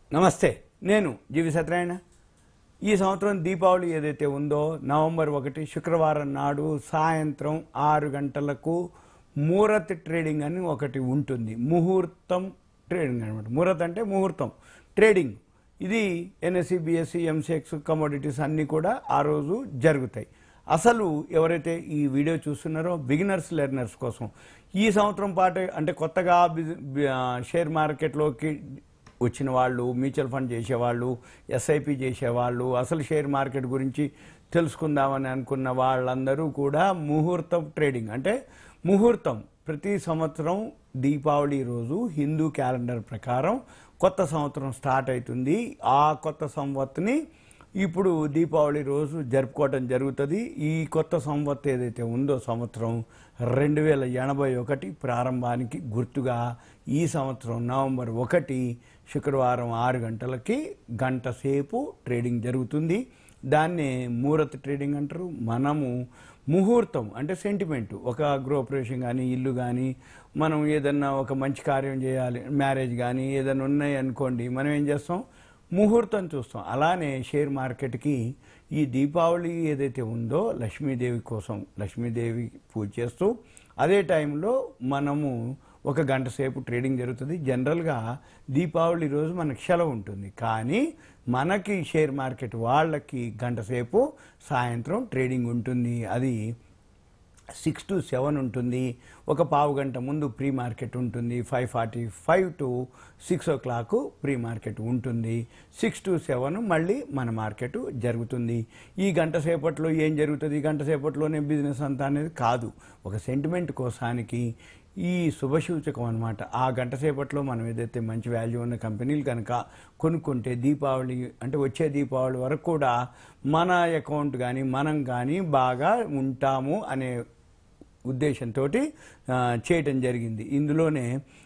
నమస్తే నేను జీవి సత్యనారాయణ ఈ సంవత్సరం దీపావళి ఏదైతే ఉందో నవంబర్ ఒకటి శుక్రవారం నాడు సాయంత్రం ఆరు గంటలకు ముహూర్త్ ట్రేడింగ్ అని ఒకటి ఉంటుంది ముహూర్తం ట్రేడింగ్ అనమాట ముహూర్త్ అంటే ముహూర్తం ట్రేడింగ్ ఇది ఎన్ఎస్సి బిఎస్సి ఎంసెక్స్ కమోడిటీస్ అన్నీ కూడా ఆ రోజు జరుగుతాయి అసలు ఎవరైతే ఈ వీడియో చూస్తున్నారో బిగినర్స్ లెర్నర్స్ కోసం ఈ సంవత్సరం పాటు అంటే కొత్తగా బిజ- బి- ఆ, షేర్ మార్కెట్లోకి వచ్చిన వాళ్ళు మ్యూచువల్ ఫండ్ చేసేవాళ్ళు ఎస్ఐపి చేసేవాళ్ళు అసలు షేర్ మార్కెట్ గురించి తెలుసుకుందామని అనుకున్న వాళ్ళందరూ కూడా ముహూర్తం ట్రేడింగ్ అంటే ముహూర్తం ప్రతి సంవత్సరం దీపావళి రోజు హిందూ క్యాలెండర్ ప్రకారం కొత్త సంవత్సరం స్టార్ట్ అవుతుంది ఆ కొత్త సంవత్సరాన్ని ఇప్పుడు దీపావళి రోజు జరుపుకోవటం జరుగుతుంది ఈ కొత్త సంవత్ ఏదైతే ఉందో సంవత్సరం రెండు వేల ఎనభై ఒకటి ప్రారంభానికి గుర్తుగా ఈ సంవత్సరం నవంబర్ ఒకటి శుక్రవారం ఆరు గంటలకి గంట సేపు ట్రేడింగ్ జరుగుతుంది దాన్నే ముహూర్త ట్రేడింగ్ అంటారు మనము ముహూర్తం అంటే సెంటిమెంట్ ఒక గృహప్రవేశం కానీ ఇల్లు కానీ మనం ఏదన్నా ఒక మంచి కార్యం చేయాలి మ్యారేజ్ కానీ ఏదైనా ఉన్నాయి అనుకోండి మనం ఏం చేస్తాం ముహూర్తం చూస్తాం అలానే షేర్ మార్కెట్కి ఈ దీపావళి ఏదైతే ఉందో లక్ష్మీదేవి కోసం లక్ష్మీదేవి పూజ చేస్తూ అదే టైంలో మనము ఒక గంట సేపు ట్రేడింగ్ జరుగుతుంది జనరల్గా దీపావళి రోజు మనకి సెలవు ఉంటుంది కానీ మనకి షేర్ మార్కెట్ వాళ్ళకి గంట సేపు సాయంత్రం ట్రేడింగ్ ఉంటుంది అది సిక్స్ టు సెవెన్ ఉంటుంది ఒక పావు గంట ముందు ప్రీ మార్కెట్ ఉంటుంది five forty five to six o'clock pre market ఉంటుంది సిక్స్ టు సెవెన్ మళ్ళీ మన మార్కెట్ జరుగుతుంది ఈ గంట సేపట్లో ఏం జరుగుతుంది ఈ గంట సేపట్లోనే బిజినెస్ అంతా అనేది కాదు ఒక సెంటిమెంట్ కోసానికి ఈ శుభసూచకం అనమాట ఆ గంట సేపట్లో మనం ఏదైతే మంచి వాల్యూ ఉన్న కంపెనీలు కనుక కొనుక్కుంటే దీపావళి అంటే వచ్చే దీపావళి వరకు కూడా మన అకౌంట్ కానీ మనం కానీ బాగా ఉంటాము అనే ఉద్దేశంతో చేయటం జరిగింది ఇందులోనే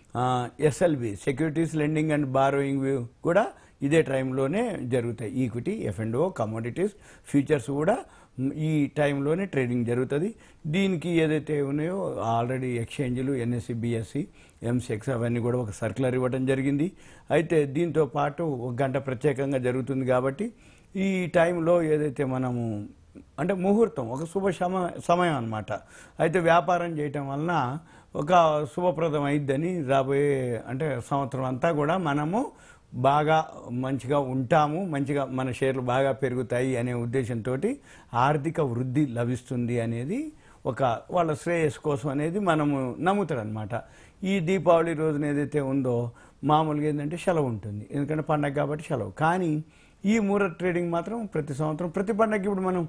SLB securities lending and borrowing కూడా ఇదే టైంలోనే జరుగుతాయి equity F and O commodities futures కూడా మ్, ఈ టైంలోనే ట్రేడింగ్ జరుగుతుంది దీనికి ఏదైతే ఉన్నాయో ఆల్రెడీ ఎక్స్చేంజ్లు ఎన్ఎస్సి బిఎస్సి ఎంసెక్స్ అవన్నీ కూడా ఒక సర్క్యులర్ ఇవ్వడం జరిగింది అయితే దీంతో పాటు ఒక గంట ప్రత్యేకంగా జరుగుతుంది కాబట్టి ఈ టైంలో ఏదైతే మనము అంటే ముహూర్తం ఒక శుభ సమ సమయం అన్నమాట అయితే వ్యాపారం చేయటం వలన ఒక శుభప్రదం అయిద్దని రాబోయే అంటే సంవత్సరం అంతా కూడా మనము బాగా మంచిగా ఉంటాము మంచిగా మన షేర్లు బాగా పెరుగుతాయి అనే ఉద్దేశంతో ఆర్థిక వృద్ధి లభిస్తుంది అనేది ఒక వాళ్ళ శ్రేయస్సు కోసం అనేది మనము నమ్ముతారు అనమాట ఈ దీపావళి రోజున ఏదైతే ఉందో మామూలుగా ఏంటంటే సెలవు ఉంటుంది ఎందుకంటే పండగ కాబట్టి సెలవు కానీ ఈ మూర ట్రేడింగ్ మాత్రం ప్రతి సంవత్సరం ప్రతి పండగకి ఇప్పుడు మనం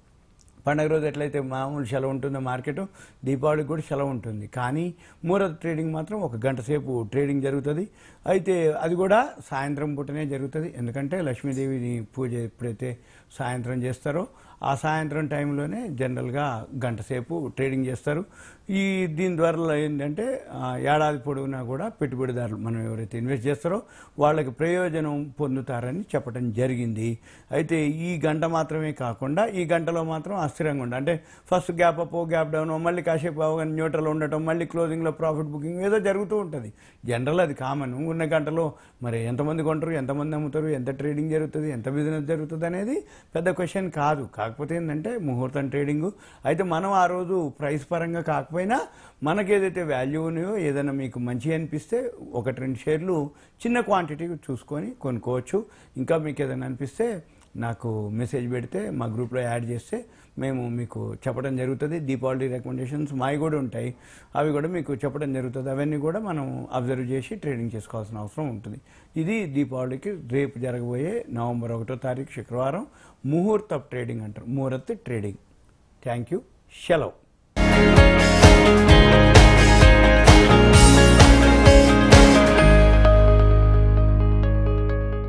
పండగ రోజు ఎట్లయితే మామూలు సెలవు ఉంటుందో మార్కెట్ దీపావళికి కూడా సెలవు ఉంటుంది కానీ ముహూర్త ట్రేడింగ్ మాత్రం ఒక గంట సేపు ట్రేడింగ్ జరుగుతుంది అయితే అది కూడా సాయంత్రం పూటనే జరుగుతుంది ఎందుకంటే లక్ష్మీదేవిని పూజ ఎప్పుడైతే సాయంత్రం చేస్తారో ఆ సాయంత్రం టైంలోనే జనరల్గా గంట సేపు ట్రేడింగ్ చేస్తారు ఈ దీని ద్వారా ఏంటంటే ఆ, ఏడాది పొడవునా కూడా పెట్టుబడిదారులు మనం ఎవరైతే ఇన్వెస్ట్ చేస్తారో వాళ్ళకి ప్రయోజనం పొందుతారని చెప్పడం జరిగింది అయితే ఈ గంట మాత్రమే కాకుండా ఈ గంటలో మాత్రం అస్థిరంగా ఉండాలి అంటే first gap up gap down మళ్ళీ కాసేపు అవగానే న్యూట్రల్ ఉండటం మళ్ళీ క్లోజింగ్లో ప్రాఫిట్ బుకింగ్ ఏదో జరుగుతూ ఉంటుంది జనరల్ అది కామన్ ఉన్న గంటలో మరి ఎంతమంది కొంటారు ఎంతమంది అమ్ముతారు ఎంత ట్రేడింగ్ జరుగుతుంది ఎంత బిజినెస్ జరుగుతుంది అనేది పెద్ద క్వశ్చన్ కాదు కాకపోతే ఏంటంటే ముహూర్తం ట్రేడింగ్ అయితే మనం ఆ రోజు ప్రైస్ పరంగా కాకపోయినా మనకి ఏదైతే వాల్యూ ఉన్నాయో ఏదైనా మీకు మంచి అనిపిస్తే ఒకటి రెండు షేర్లు చిన్న క్వాంటిటీ చూసుకొని కొనుక్కోవచ్చు ఇంకా మీకు ఏదైనా అనిపిస్తే నాకు మెసేజ్ పెడితే మా గ్రూప్లో యాడ్ చేస్తే మేము మీకు చెప్పడం జరుగుతుంది దీపావళి రికమెండేషన్స్ మావి కూడా ఉంటాయి అవి కూడా మీకు చెప్పడం జరుగుతుంది అవన్నీ కూడా మనం అబ్జర్వ్ చేసి ట్రేడింగ్ చేసుకోవాల్సిన అవసరం ఉంటుంది ఇది దీపావళికి రేపు జరగబోయే నవంబర్ ఒకటో తారీఖు శుక్రవారం ముహూర్త ట్రేడింగ్ అంటారు ముహూర్త ట్రేడింగ్ థ్యాంక్ యూ సెలవు